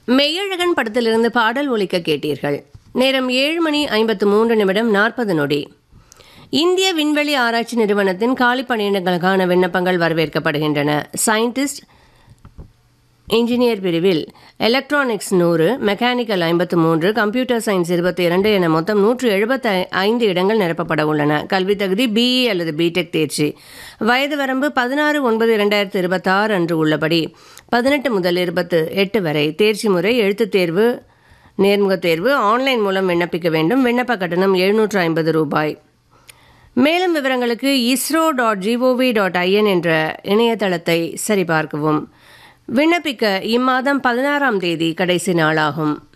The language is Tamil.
மெய்யழகன் படத்திலிருந்து பாடல் ஒலிக்க கேட்டீர்கள் நேரம் ஏழு மணி ஐம்பத்து மூன்று நிமிடம் நாற்பது நொடி இந்திய விண்வெளி ஆராய்ச்சி நிறுவனத்தின் காலி பணியிடங்களுக்கான விண்ணப்பங்கள் வரவேற்கப்படுகின்றன சயின்டிஸ்ட் இன்ஜினியர் பிரிவில் எலக்ட்ரானிக்ஸ் நூறு மெக்கானிக்கல் ஐம்பத்து மூன்று கம்ப்யூட்டர் சயின்ஸ் இருபத்தி இரண்டு என மொத்தம் நூற்று எழுபத்தி ஐந்து இடங்கள் நிரப்பப்பட உள்ளன கல்வி தகுதி பிஇ அல்லது பிடெக் தேர்ச்சி வயது வரம்பு பதினாறு ஒன்பது இரண்டாயிரத்து இருபத்தாறு அன்று உள்ளபடி பதினெட்டு முதல் இருபத்து எட்டு வரை தேர்ச்சி முறை எழுத்துத் தேர்வு நேர்முகத் தேர்வு ஆன்லைன் மூலம் விண்ணப்பிக்க வேண்டும் விண்ணப்ப கட்டணம் எழுநூற்று ஐம்பது ரூபாய் மேலும் விவரங்களுக்கு ISRO dot G O V dot I N என்ற இணையதளத்தை சரிபார்க்கவும் விண்ணப்பிக்க இம்மாதம் பதினாறாம் தேதி கடைசி நாளாகும்